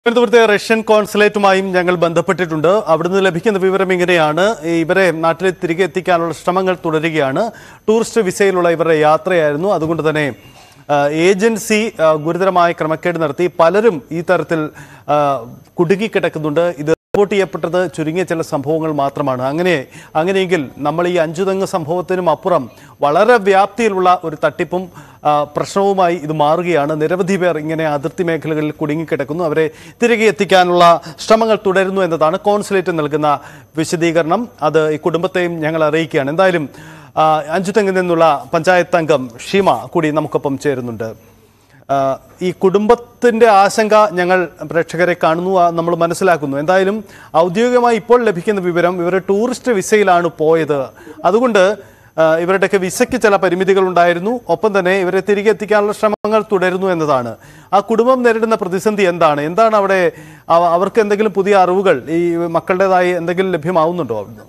തിരുവനന്തപുരത്തെ റഷ്യൻ കോൺസുലേറ്റുമായും ഞങ്ങൾ ബന്ധപ്പെട്ടിട്ടുണ്ട് അവിടുന്ന് ലഭിക്കുന്ന വിവരം ഇങ്ങനെയാണ് ഈ ഇവരെ നാട്ടിൽ തിരികെ എത്തിക്കാനുള്ള ശ്രമങ്ങൾ തുടരുകയാണ് ടൂറിസ്റ്റ് വിസയിലുള്ള ഇവരുടെ യാത്രയായിരുന്നു അതുകൊണ്ട് തന്നെ ആ, ഏജൻസി ആ, ഗുരുതരമായ ക്രമക്കേട് നടത്തി പലരും ഈ തരത്തിൽ ആ, കുടുങ്ങിക്കിടക്കുന്നുണ്ട് ഇത് റിപ്പോർട്ട് ചെയ്യപ്പെട്ടത് ചുരുങ്ങിയ ചില സംഭവങ്ങൾ മാത്രമാണ് അങ്ങനെ അങ്ങനെയെങ്കിൽ നമ്മൾ ഈ അഞ്ചുതെങ്ങ് സംഭവത്തിനും അപ്പുറം വളരെ വ്യാപ്തിയിലുള്ള ഒരു തട്ടിപ്പും ആ, പ്രശ്നവുമായി ഇത് മാറുകയാണ് നിരവധി പേർ ഇങ്ങനെ അതിർത്തി മേഖലകളിൽ കുടുങ്ങിക്കിടക്കുന്നു അവരെ തിരികെ എത്തിക്കാനുള്ള ശ്രമങ്ങൾ തുടരുന്നു എന്നതാണ് കോൺസുലേറ്റ് നൽകുന്ന വിശദീകരണം അത് ഈ കുടുംബത്തെയും ഞങ്ങൾ അറിയിക്കുകയാണ് എന്തായാലും ആ, അഞ്ചുതെങ്ങിൽ നിന്നുള്ള പഞ്ചായത്ത് അംഗം ഷീമ കൂടി നമുക്കൊപ്പം ചേരുന്നുണ്ട് ആ, ഈ കുടുംബത്തിന്റെ ആശങ്ക ഞങ്ങൾ പ്രേക്ഷകരെ കാണുന്നു ആ, നമ്മൾ മനസ്സിലാക്കുന്നു എന്തായാലും ഔദ്യോഗികമായി ഇപ്പോൾ ലഭിക്കുന്ന വിവരം ഇവർ ടൂറിസ്റ്റ് വിസയിലാണ് പോയത് അതുകൊണ്ട് ആ, ഇവരുടെയൊക്കെ വിസയ്ക്ക് ചില പരിമിതികൾ ഉണ്ടായിരുന്നു ഒപ്പം തന്നെ ഇവരെ തിരികെ എത്തിക്കാനുള്ള ശ്രമങ്ങൾ തുടരുന്നു എന്നതാണ് ആ കുടുംബം നേരിടുന്ന പ്രതിസന്ധി എന്താണ് എന്താണ് അവിടെ അവ- അവർക്ക് എന്തെങ്കിലും പുതിയ അറിവുകൾ ഈ മക്കളുടേതായി എന്തെങ്കിലും ലഭ്യമാവുന്നുണ്ടോ അവിടുന്ന്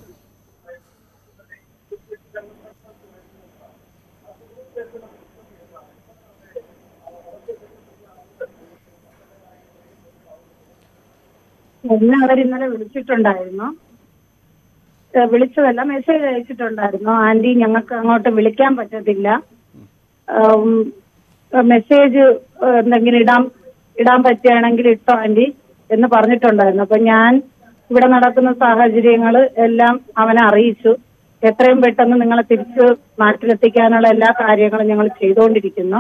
എന്നെ അവർ ഇന്നലെ വിളിച്ചിട്ടുണ്ടായിരുന്നു ഏഹ് വിളിച്ചതല്ല മെസ്സേജ് അയച്ചിട്ടുണ്ടായിരുന്നു ആന്റി ഞങ്ങൾക്ക് അങ്ങോട്ട് വിളിക്കാൻ പറ്റത്തില്ല ഉം, മെസ്സേജ് ഏഹ് എന്തെങ്കിലും ഇടാൻ ഇടാൻ പറ്റുകയാണെങ്കിൽ ഇട്ടോ ആന്റി എന്ന് പറഞ്ഞിട്ടുണ്ടായിരുന്നു അപ്പൊ ഞാൻ ഇവിടെ നടക്കുന്ന സാഹചര്യങ്ങൾ എല്ലാം അവനെ അറിയിച്ചു എത്രയും പെട്ടെന്ന് നിങ്ങളെ തിരിച്ച് നാട്ടിലെത്തിക്കാനുള്ള എല്ലാ കാര്യങ്ങളും ഞങ്ങൾ ചെയ്തുകൊണ്ടിരിക്കുന്നു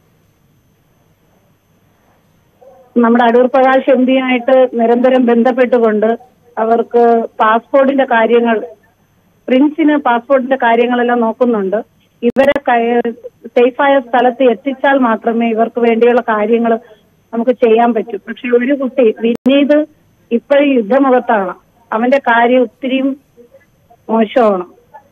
നമ്മുടെ അടൂർ പ്രകാശ് എം പിയുമായിട്ട് നിരന്തരം ബന്ധപ്പെട്ടുകൊണ്ട് അവർക്ക് പാസ്പോർട്ടിന്റെ കാര്യങ്ങൾ പ്രിൻസിന് പാസ്പോർട്ടിന്റെ കാര്യങ്ങളെല്ലാം നോക്കുന്നുണ്ട് ഇവരെ സേഫായ സ്ഥലത്ത് എത്തിച്ചാൽ മാത്രമേ ഇവർക്ക് വേണ്ടിയുള്ള കാര്യങ്ങൾ നമുക്ക് ചെയ്യാൻ പറ്റൂ പക്ഷെ ഒരു കുട്ടി വിനീത് ഇപ്പോഴും യുദ്ധമുഖത്താണ് അവന്റെ കാര്യം ഒത്തിരിയും മോശമാണ്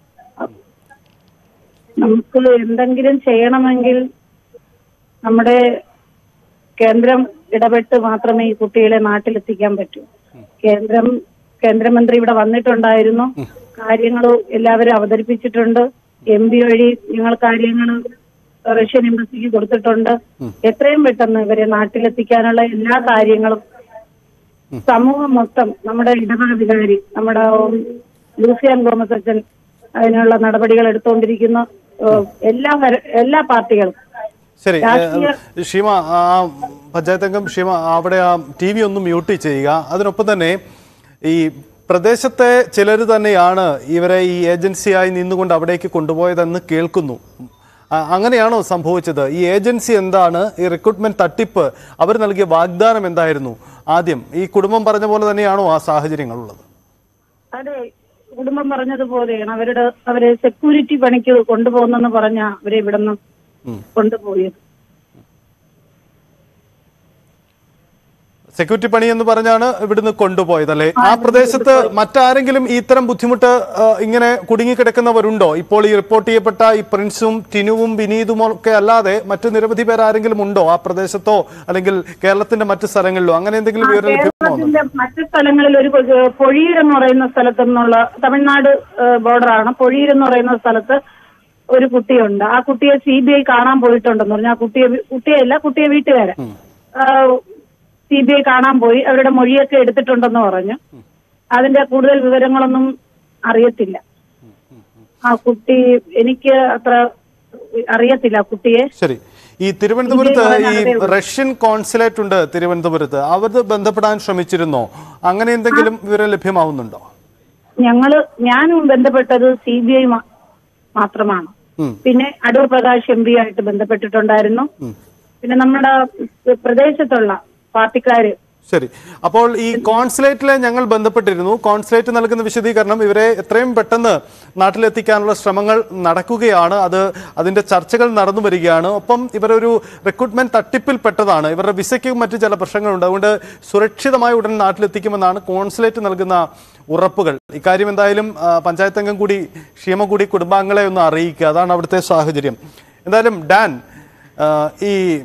നമുക്ക് എന്തെങ്കിലും ചെയ്യണമെങ്കിൽ നമ്മുടെ കേന്ദ്രം ഇടപെട്ട് മാത്രമേ ഈ കുട്ടികളെ നാട്ടിലെത്തിക്കാൻ പറ്റൂ കേന്ദ്രം കേന്ദ്രമന്ത്രി ഇവിടെ വന്നിട്ടുണ്ടായിരുന്നു കാര്യങ്ങൾ എല്ലാവരും അവതരിപ്പിച്ചിട്ടുണ്ട് എം പി വഴി ഞങ്ങൾ കാര്യങ്ങൾ റഷ്യൻ എംബസിക്ക് കൊടുത്തിട്ടുണ്ട് എത്രയും പെട്ടെന്ന് ഇവരെ നാട്ടിലെത്തിക്കാനുള്ള എല്ലാ കാര്യങ്ങളും സമൂഹം മൊത്തം നമ്മുടെ ഇടവക വികാരി നമ്മുടെ ലൂസിയാൻ ഗോമസ് അച്ഛൻ അതിനുള്ള നടപടികൾ എടുത്തുകൊണ്ടിരിക്കുന്നു ഏഹ് എല്ലാ വര- എല്ലാ പാർട്ടികളും ശരി ഏ, രാഷ്ട്രീയ- ഷീമ ആ പഞ്ചായത്ത് അംഗം ഷീമ അവിടെ ആ ടി വി ഒന്ന് മ്യൂട്ട് ചെയ്യുക അതിനൊപ്പം തന്നെ ഈ പ്രദേശത്തെ ചിലർ തന്നെയാണ് ഇവരെ ഈ ഏജൻസിയായി നിന്നുകൊണ്ട് അവിടേക്ക് കൊണ്ടുപോയതെന്ന് കേൾക്കുന്നു ആ, അങ്ങനെയാണോ സംഭവിച്ചത് ഈ ഏജൻസി എന്താണ് ഈ റിക്രൂട്ട്മെന്റ് തട്ടിപ്പ് അവർ നൽകിയ വാഗ്ദാനം എന്തായിരുന്നു ആദ്യം ഈ കുടുംബം പറഞ്ഞ പോലെ തന്നെയാണോ ആ സാഹചര്യങ്ങളുള്ളത് അതെ കുടുംബം പറഞ്ഞതുപോലെയാണ് അവരുടെ അവരെ സെക്യൂരിറ്റി പണിക്ക് കൊണ്ടുപോകുന്നെന്ന് പറഞ്ഞ അവരെ ഇവിടുന്ന് കൊണ്ടുപോയത് സെക്യൂരിറ്റി പണി എന്ന് പറഞ്ഞാണ് ഇവിടുന്ന് കൊണ്ടുപോയത് അല്ലേ ആ പ്രദേശത്ത് മറ്റാരെങ്കിലും ഈ ഇത്തരം ബുദ്ധിമുട്ട് ആ, ഇങ്ങനെ കുടുങ്ങിക്കിടക്കുന്നവരുണ്ടോ ഇപ്പോൾ ഈ റിപ്പോർട്ട് ചെയ്യപ്പെട്ട ഈ പ്രിൻസും ടിനുവും വിനീതും ഒക്കെ അല്ലാതെ മറ്റു നിരവധി പേർ ആരെങ്കിലും ഉണ്ടോ ആ പ്രദേശത്തോ അല്ലെങ്കിൽ കേരളത്തിന്റെ മറ്റു സ്ഥലങ്ങളിലോ അങ്ങനെ എന്തെങ്കിലും വിവരം ലഭ്യമാണോ കേരളത്തിന്റെ മറ്റു സ്ഥലങ്ങളിൽ ഒരു പൊ- പൊഴിയൂർ എന്ന് പറയുന്ന സ്ഥലത്തു നിന്നുള്ള തമിഴ്നാട് ബോർഡറാണ് പൊഴിയൂർ എന്ന് പറയുന്ന സ്ഥലത്ത് ഒരു കുട്ടിയുണ്ട് ആ കുട്ടിയെ സി ബി ഐ കാണാൻ പോയിട്ടുണ്ടെന്ന് പറഞ്ഞു ആ കുട്ടിയെ കുട്ടിയല്ല കുട്ടിയെ വീട്ടുകാരെ സി ബി ഐ കാണാൻ പോയി അവരുടെ മൊഴിയൊക്കെ എടുത്തിട്ടുണ്ടെന്ന് പറഞ്ഞു അതിന്റെ കൂടുതൽ വിവരങ്ങളൊന്നും അറിയത്തില്ല ആ കുട്ടി എനിക്ക് അത്ര അറിയത്തില്ല ആ കുട്ടിയെ ശരി ഈ തിരുവനന്തപുരത്ത് ഇതേ ഈ പറയാൻ റഷ്യൻ കോൺസുലേറ്റ് ഉണ്ട് തിരുവനന്തപുരത്ത് അവർ ബന്ധപ്പെടാൻ ശ്രമിച്ചിരുന്നോ അങ്ങനെ എന്തെങ്കിലും വിവരം ലഭ്യമാവുന്നുണ്ടോ ഞങ്ങള് ഞാനും ബന്ധപ്പെട്ടത് സി ബി ഐ മാത്രമാണ് ഉം. പിന്നെ അടൂർ പ്രകാശ് എം പി ആയിട്ട് ബന്ധപ്പെട്ടിട്ടുണ്ടായിരുന്നു പിന്നെ നമ്മുടെ പ്രദേശത്തുള്ള പാർട്ടിക്കാര് ശരി അപ്പോൾ ഈ കോൺസുലേറ്റിലെ ഞങ്ങൾ ബന്ധപ്പെട്ടിരുന്നു കോൺസുലേറ്റ് നൽകുന്ന വിശദീകരണം ഇവരെ എത്രയും പെട്ടെന്ന് നാട്ടിലെത്തിക്കാനുള്ള ശ്രമങ്ങൾ നടക്കുകയാണ് അത് അതിന്റെ ചർച്ചകൾ നടന്നു വരികയാണ് ഒപ്പം ഇവരൊരു റിക്രൂട്ട്മെന്റ് തട്ടിപ്പിൽപ്പെട്ടതാണ് ഇവരുടെ വിസയ്ക്കും മറ്റു ചില പ്രശ്നങ്ങളുണ്ട് അതുകൊണ്ട് സുരക്ഷിതമായി ഉടൻ നാട്ടിലെത്തിക്കുമെന്നാണ് കോൺസുലേറ്റ് നൽകുന്ന ഉറപ്പുകൾ ഇക്കാര്യം എന്തായാലും ആ, പഞ്ചായത്ത് അംഗം കൂടി ക്ഷേമ കൂടി കുടുംബാംഗങ്ങളെ ഒന്ന് അറിയിക്കുക അതാണ് അവിടുത്തെ സാഹചര്യം എന്തായാലും ഡാൻ ആ, ഈ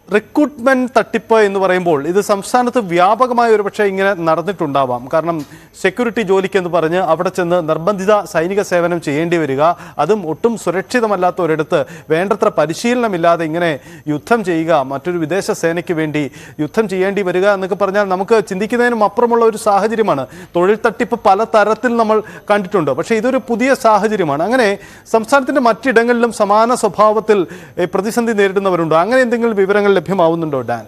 റിക്രൂട്ട്മെന്റ് തട്ടിപ്പ് എന്ന് പറയുമ്പോൾ ഇത് സംസ്ഥാനത്ത് വ്യാപകമായ ഒരു പക്ഷേ ഇങ്ങനെ നടന്നിട്ടുണ്ടാവാം കാരണം സെക്യൂരിറ്റി ജോലിക്ക് എന്ന് പറഞ്ഞ് അവിടെ ചെന്ന് നിർബന്ധിത സൈനിക സേവനം ചെയ്യേണ്ടി വരിക അതും ഒട്ടും സുരക്ഷിതമല്ലാത്ത ഒരിടത്ത് വേണ്ടത്ര പരിശീലനമില്ലാതെ ഇങ്ങനെ യുദ്ധം ചെയ്യുക മറ്റൊരു വിദേശ സേനയ്ക്ക് വേണ്ടി യുദ്ധം ചെയ്യേണ്ടി വരിക എന്നൊക്കെ പറഞ്ഞാൽ നമുക്ക് ചിന്തിക്കുന്നതിനും അപ്പുറമുള്ള ഒരു സാഹചര്യമാണ് തൊഴിൽ തട്ടിപ്പ് പല തരത്തിൽ നമ്മൾ കണ്ടിട്ടുണ്ട് പക്ഷേ ഇതൊരു പുതിയ സാഹചര്യമാണ് അങ്ങനെ സംസ്ഥാനത്തിന്റെ മറ്റിടങ്ങളിലും സമാന സ്വഭാവത്തിൽ ഏ, പ്രതിസന്ധി നേരിടുന്നവരുണ്ടോ അങ്ങനെ എന്തെങ്കിലും വിവരങ്ങൾ ലഭ്യമാവുന്നുണ്ടോ ഡാൻ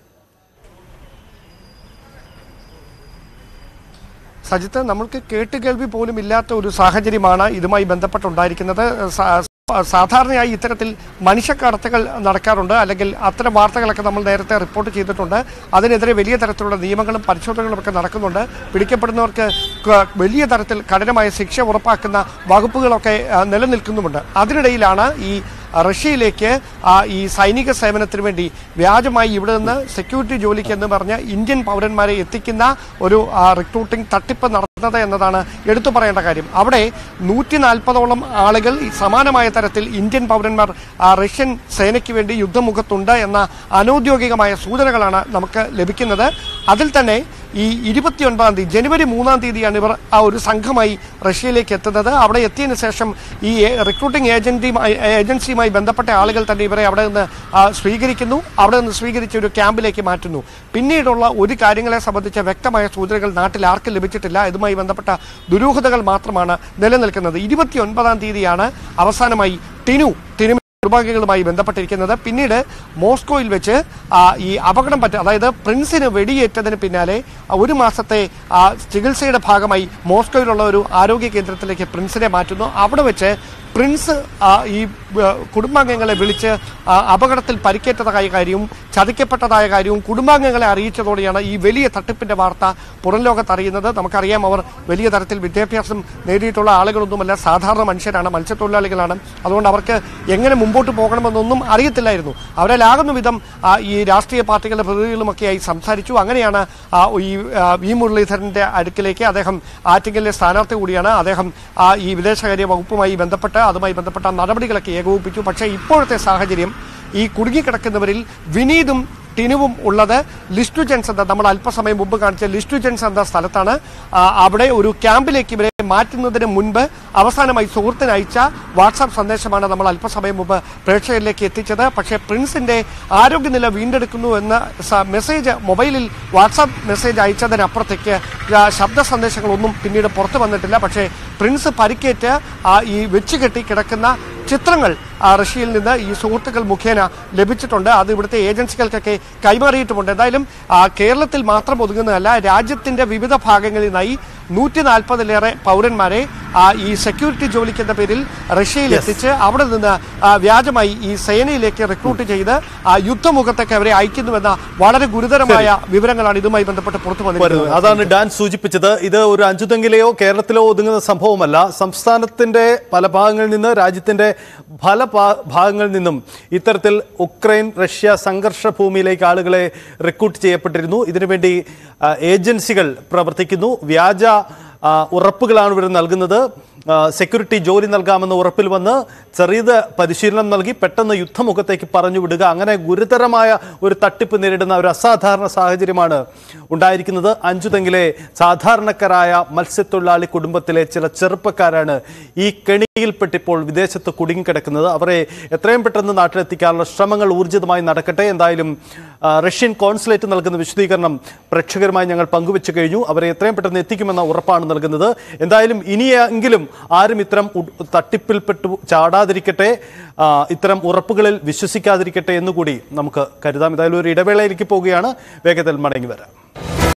സജിത്ത് നമ്മൾക്ക് കേട്ടുകേൾവി പോലും ഇല്ലാത്ത ഒരു സാഹചര്യമാണ് ഇതുമായി ബന്ധപ്പെട്ടുണ്ടായിരിക്കുന്നത് സാ- സാധാരണയായി ഇത്തരത്തിൽ മനുഷ്യക്കടത്തുകൾ നടക്കാറുണ്ട് അല്ലെങ്കിൽ അത്തരം വാർത്തകളൊക്കെ നമ്മൾ നേരത്തെ റിപ്പോർട്ട് ചെയ്തിട്ടുണ്ട് അതിനെതിരെ വലിയ തരത്തിലുള്ള നിയമങ്ങളും പരിശോധനകളും ഒക്കെ നടക്കുന്നുണ്ട് പിടിക്കപ്പെടുന്നവർക്ക് ക- വലിയ തരത്തിൽ കഠിനമായ ശിക്ഷ ഉറപ്പാക്കുന്ന വകുപ്പുകളൊക്കെ ആ, നിലനിൽക്കുന്നുമുണ്ട് അതിനിടയിലാണ് ഈ റഷ്യയിലേക്ക് ആ, ഈ സൈനിക സേവനത്തിന് വേണ്ടി വ്യാജമായി ഇവിടെ നിന്ന് സെക്യൂരിറ്റി ജോലിക്ക് എന്ന് പറഞ്ഞ് ഇന്ത്യൻ പൗരന്മാരെ എത്തിക്കുന്ന ഒരു ആ, റിക്രൂട്ടിംഗ് തട്ടിപ്പ് നടന്നത് എന്നതാണ് എടുത്തു പറയേണ്ട കാര്യം അവിടെ നൂറ്റി നാൽപ്പതോളം ആളുകൾ ഈ സമാനമായ തരത്തിൽ ഇന്ത്യൻ പൗരന്മാർ ആ, റഷ്യൻ സേനയ്ക്ക് വേണ്ടി യുദ്ധമുഖത്തുണ്ട് എന്ന അനൗദ്യോഗികമായ സൂചനകളാണ് നമുക്ക് ലഭിക്കുന്നത് അതിൽ തന്നെ ഈ ഇരുപത്തിയൊൻപതാം തീയതി ജനുവരി മൂന്നാം തീയതിയാണ് ഇവർ ആ ഒരു സംഘമായി റഷ്യയിലേക്ക് എത്തുന്നത് അവിടെ എത്തിയതിനു ശേഷം ഈ റിക്രൂട്ടിംഗ് ഏജന്റിയുമായി ഏജൻസിയുമായി ബന്ധപ്പെട്ട ആളുകൾ തന്നെ ഇവരെ അവിടെ നിന്ന് ആ, സ്വീകരിക്കുന്നു അവിടെ നിന്ന് സ്വീകരിച്ച് ഒരു ക്യാമ്പിലേക്ക് മാറ്റുന്നു പിന്നീടുള്ള ഒരു കാര്യങ്ങളെ സംബന്ധിച്ച വ്യക്തമായ സൂചനകൾ നാട്ടിൽ ആർക്കും ലഭിച്ചിട്ടില്ല ഇതുമായി ബന്ധപ്പെട്ട ദുരൂഹതകൾ മാത്രമാണ് നിലനിൽക്കുന്നത് ഇരുപത്തിയൊൻപതാം തീയതിയാണ് അവസാനമായി ടിനു ടിനു ദുർഭാഗ്യങ്ങളുമായി ബന്ധപ്പെട്ടിരിക്കുന്നത് പിന്നീട് മോസ്കോയിൽ വെച്ച് ആ, ഈ അപകടം പറ്റ അതായത് പ്രിൻസിന് വെടിയേറ്റതിന് പിന്നാലെ ആ, ഒരു മാസത്തെ ആ, ചികിത്സയുടെ ഭാഗമായി മോസ്കോയിലുള്ള ഒരു ആരോഗ്യ കേന്ദ്രത്തിലേക്ക് പ്രിൻസിനെ മാറ്റുന്നു അവിടെ വെച്ച് പ്രിൻസ് ആ, ഈ ആ, കുടുംബാംഗങ്ങളെ വിളിച്ച് ആ, അപകടത്തിൽ പരിക്കേറ്റതായ കാര്യവും ചതിക്കപ്പെട്ടതായ കാര്യവും കുടുംബാംഗങ്ങളെ അറിയിച്ചതോടെയാണ് ഈ വലിയ തട്ടിപ്പിന്റെ വാർത്ത പുറം ലോകത്ത് അറിയുന്നത് നമുക്കറിയാം അവർ വലിയ തരത്തിൽ വിദ്യാഭ്യാസം നേടിയിട്ടുള്ള ആളുകളൊന്നുമല്ല സാധാരണ മനുഷ്യരാണ് മത്സ്യത്തൊഴിലാളികളാണ് അതുകൊണ്ട് അവർക്ക് എങ്ങനെ മുമ്പോട്ട് പോകണമെന്നൊന്നും അറിയത്തില്ലായിരുന്നു അവരിലാകുന്ന വിധം ആ, ഈ രാഷ്ട്രീയ പാർട്ടികളുടെ പ്രതിനിധികളുമൊക്കെയായി സംസാരിച്ചു അങ്ങനെയാണ് ആ, ഈ ആ, വി മുരളീധരന്റെ അടുക്കിലേക്ക് അദ്ദേഹം ആറ്റിങ്ങലിലെ സ്ഥാനാർത്ഥി കൂടിയാണ് അദ്ദേഹം ആ, ഈ വിദേശകാര്യ വകുപ്പുമായി ബന്ധപ്പെട്ട് അതുമായി ബന്ധപ്പെട്ട നടപടികളൊക്കെ ഏകോപിപ്പിച്ചു പക്ഷേ ഇപ്പോഴത്തെ സാഹചര്യം ഈ കുടുങ്ങിക്കിടക്കുന്നവരിൽ വിനീതും ടിനുവും ഉള്ളത് ലിസ്റ്റു ജെൻസ് എന്ന നമ്മൾ അല്പസമയം മുമ്പ് കാണിച്ച ലിസ്റ്റു ജെൻസ് എന്ന സ്ഥലത്താണ് ആ, അവിടെ ഒരു ക്യാമ്പിലേക്ക് ഇവരെ മാറ്റുന്നതിന് മുൻപ് അവസാനമായി സുഹൃത്തിന് അയച്ച വാട്സാപ്പ് സന്ദേശമാണ് നമ്മൾ അല്പസമയം മുമ്പ് പ്രേക്ഷകരിലേക്ക് എത്തിച്ചത് പക്ഷേ പ്രിൻസിന്റെ ആരോഗ്യനില വീണ്ടെടുക്കുന്നു എന്ന സ- മെസ്സേജ് മൊബൈലിൽ വാട്സാപ്പ് മെസ്സേജ് അയച്ചതിനപ്പുറത്തേക്ക് ആ, ശബ്ദ സന്ദേശങ്ങളൊന്നും പിന്നീട് പുറത്തു വന്നിട്ടില്ല പക്ഷേ പ്രിൻസ് പരിക്കേറ്റ് ആ, ഈ വെച്ചുകെട്ടി കിടക്കുന്ന ചിത്രങ്ങൾ ആ, റഷ്യയിൽ നിന്ന് ഈ സുഹൃത്തുക്കൾ മുഖേന ലഭിച്ചിട്ടുണ്ട് അത് ഇവിടുത്തെ ഏജൻസികൾക്കൊക്കെ കൈമാറിയിട്ടുമുണ്ട് എന്തായാലും ആ, കേരളത്തിൽ മാത്രം ഒതുങ്ങുന്നതല്ല രാജ്യത്തിന്റെ വിവിധ ഭാഗങ്ങളിൽ നിന്നായി നൂറ്റി നാൽപ്പതിലേറെ പൗരന്മാരെ ആ, ഈ സെക്യൂരിറ്റി ജോലിക്ക് എന്ന പേരിൽ റഷ്യയിൽ എത്തിച്ച് അവിടെ നിന്ന് ആ, വ്യാജമായി ഈ സേനയിലേക്ക് റിക്രൂട്ട് ചെയ്ത് ആ, യുദ്ധമുഖത്തേക്ക് അവരെ അയക്കുന്നുവെന്ന വളരെ ഗുരുതരമായ വിവരങ്ങളാണ് ഇതുമായി ബന്ധപ്പെട്ട് പുറത്തു വരുന്നത് വന്നിരിക്കുന്നത് അതാണ് ഡാൻ സൂചിപ്പിച്ചത് ഇത് ഒരു അഞ്ചുതെങ്കിലെയോ കേരളത്തിലോ ഒതുങ്ങുന്ന സംഭവമല്ല സംസ്ഥാനത്തിന്റെ പല ഭാഗങ്ങളിൽ നിന്ന് രാജ്യത്തിന്റെ പല ഭാ- ഭാഗങ്ങളിൽ നിന്നും ഇത്തരത്തിൽ ഉക്രൈൻ റഷ്യ സംഘർഷ ഭൂമിയിലേക്ക് ആളുകളെ റിക്രൂട്ട് ചെയ്യപ്പെട്ടിരുന്നു ഇതിനുവേണ്ടി ആ, ഏജൻസികൾ പ്രവർത്തിക്കുന്നു വ്യാജ ആ, ഉറപ്പുകളാണ് ഇവർ നൽകുന്നത് ആ, സെക്യൂരിറ്റി ജോലി നൽകാമെന്ന ഉറപ്പിൽ വന്ന് ചെറിയത് പരിശീലനം നൽകി പെട്ടെന്ന് യുദ്ധമുഖത്തേക്ക് പറഞ്ഞു വിടുക അങ്ങനെ ഗുരുതരമായ ഒരു തട്ടിപ്പ് നേരിടുന്ന ഒരു അസാധാരണ സാഹചര്യമാണ് ഉണ്ടായിരിക്കുന്നത് അഞ്ചുതെങ്കിലെ സാധാരണക്കാരായ മത്സ്യത്തൊഴിലാളി കുടുംബത്തിലെ ചില ചെറുപ്പക്കാരാണ് ഈ കെണിയിൽപ്പെട്ടിപ്പോൾ വിദേശത്ത് കുടുങ്ങിക്കിടക്കുന്നത് അവരെ എത്രയും പെട്ടെന്ന് നാട്ടിലെത്തിക്കാനുള്ള ശ്രമങ്ങൾ ഊർജിതമായി നടക്കട്ടെ എന്തായാലും ആ, റഷ്യൻ കോൺസുലേറ്റ് നൽകുന്ന വിശദീകരണം പ്രേക്ഷകരുമായി ഞങ്ങൾ പങ്കുവെച്ചു കഴിഞ്ഞു അവരെ എത്രയും പെട്ടെന്ന് എത്തിക്കുമെന്ന ഉറപ്പാണ് നൽകുന്നത് എന്തായാലും ഇനിയെങ്കിലും ആരും ഇത്തരം ഉ- തട്ടിപ്പിൽപ്പെട്ടു ചാടാതിരിക്കട്ടെ ആ, ഇത്തരം ഉറപ്പുകളിൽ വിശ്വസിക്കാതിരിക്കട്ടെ എന്നുകൂടി നമുക്ക് കരുതാം എന്തായാലും ഒരു ഇടവേളയിലേക്ക് പോവുകയാണ് വേഗത്തിൽ മടങ്ങി വരാം